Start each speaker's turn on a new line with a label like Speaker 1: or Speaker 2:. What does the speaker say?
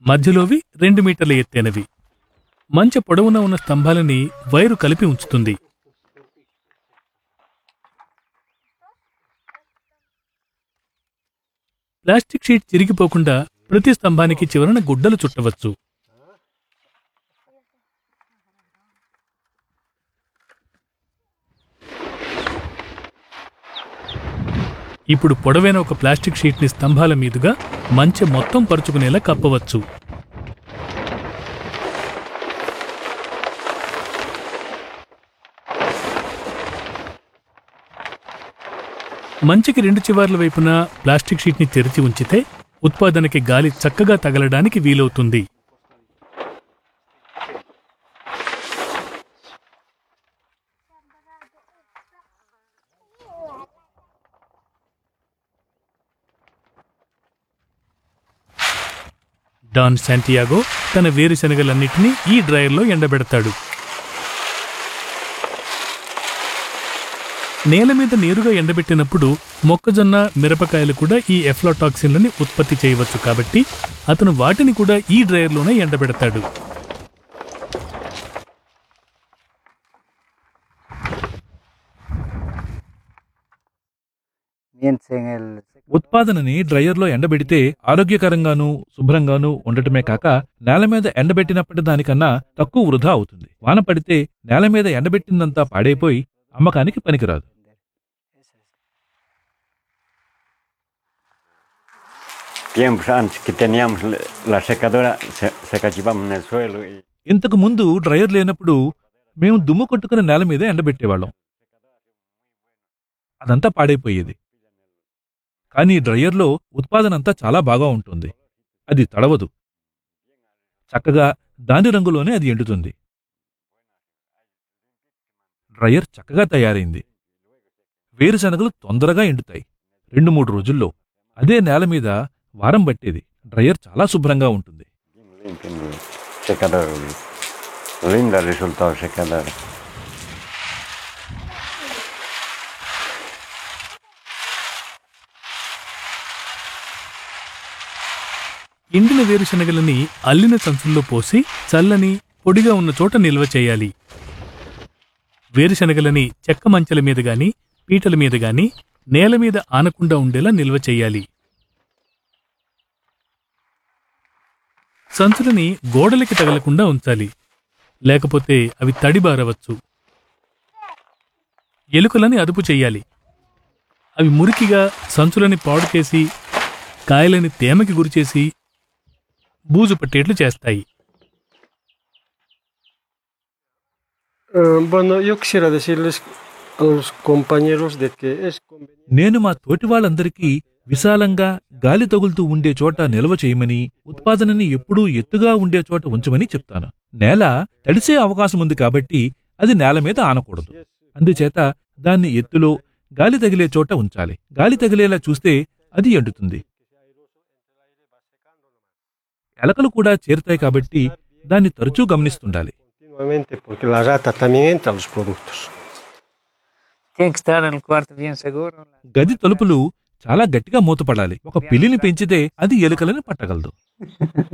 Speaker 1: మధ్యలోవి రెండు మీటర్ల ఎత్తైనవి మంచె పొడవున ఉన్న స్తంభాలని వైరు కలిపి ఉంచుతుంది ప్లాస్టిక్ షీట్ చిరిగిపోకుండా ప్రతి స్తంభానికి చివరన గుడ్డలు చుట్టవచ్చు ఇప్పుడు పొడవైన ఒక ప్లాస్టిక్ షీట్ని స్తంభాల మీదుగా మంచె మొత్తం పరుచుకునేలా కప్పవచ్చు మంచికి రెండు చివర్ల వైపున ప్లాస్టిక్ షీట్ని తెరిచి ఉంచితే ఉత్పాదనకి గాలి చక్కగా తగలడానికి వీలవుతుంది డాన్ శాంటియాగో తన వేరుశనగలన్నిటినీ ఈ డ్రైయర్లో ఎండబెడతాడు నేల మీద నేరుగా ఎండబెట్టినప్పుడు మొక్కజొన్న మిరపకాయలు కూడా ఈ ఎఫ్లోటాక్సిన్లని ఉత్పత్తి చేయవచ్చు కాబట్టి అతను వాటిని కూడా ఈ డ్రైయర్లోనే ఎండబెడతాడు
Speaker 2: Mientras en el
Speaker 3: ఉత్పాదనని డ్రైయర్లో ఎండబెడితే ఆరోగ్యకరంగానూ శుభ్రంగానూ ఉండటమే కాక నేల మీద ఎండబెట్టినప్పటి దానికన్నా తక్కువ వృధా అవుతుంది వాన పడితే నేల మీద ఎండబెట్టిందంతా పాడైపోయి అమ్మకానికి పనికిరాదు
Speaker 4: Tiempos antes que teníamos la- la secadora, se, se cachivamos en el suelo y
Speaker 3: ఇంతకు ముందు డ్రైయర్ లేనప్పుడు మేము దుమ్ము కొట్టుకుని నేల మీద ఎండబెట్టేవాళ్ళం అదంతా పాడైపోయేది కానీ డ్రైయర్లో ఉత్పాదన అంతా చాలా బాగా ఉంటుంది అది తడవదు చక్కగా దాని రంగులోనే అది ఎండుతుంది డ్రైయర్ చక్కగా తయారైంది వేరుశనగలు తొందరగా ఎండుతాయి రెండు మూడు రోజుల్లో అదే నేల మీద వారం పట్టేది డ్రైయర్ చాలా శుభ్రంగా ఉంటుంది
Speaker 4: limpio el secador. Lindo el resultado del secador.
Speaker 1: ఎండిన వేరుశనగలని అల్లిన సంచుల్లో పోసి చల్లని పొడిగా ఉన్న చోట నిల్వ చేయాలి వేరుశనగలని చెక్క మంచెల మీద గాని పీటల మీద గాని నేల మీద ఆనకుండా ఉండేలా నిల్వ చేయాలి సంచులని గోడలకి తగలకుండా ఉంచాలి లేకపోతే అవి తడిబారవచ్చు ఎలుకలని అదుపు చెయ్యాలి అవి మురికిగా సంచులని పాడు చేసి కాయలని తేమకి గురిచేసి బూజు పట్టేట్లు చేస్తాయి
Speaker 5: Eh, bueno, yo quisiera decirles a los compañeros de que es conveniente.
Speaker 3: నేను మా తోటి వాళ్ళందరికీ విశాలంగా గాలి తగులుతూ ఉండే చోట నిల్వ చేయమని ఉత్పాదనని ఎప్పుడూ ఎత్తుగా ఉండే చోట ఉంచమని చెప్తాను నేల తడిసే అవకాశం ఉంది కాబట్టి అది నేల మీద ఆనకూడదు అందుచేత దాన్ని ఎత్తులో గాలి తగిలే చోట ఉంచాలి గాలి తగిలేలా చూస్తే అది ఎండుతుంది ఎలకలు కూడా చేరుతాయి కాబట్టి దాన్ని తరచూ గమనిస్తుండాలి
Speaker 5: Continuamente, porque la rata también entra a los productos.
Speaker 2: tiene que estar en el cuarto bien seguro.
Speaker 3: గది తలుపులు చాలా గట్టిగా మూతపడాలి ఒక పిల్లిని పెంచితే అది ఎలుకలను పట్టగలదు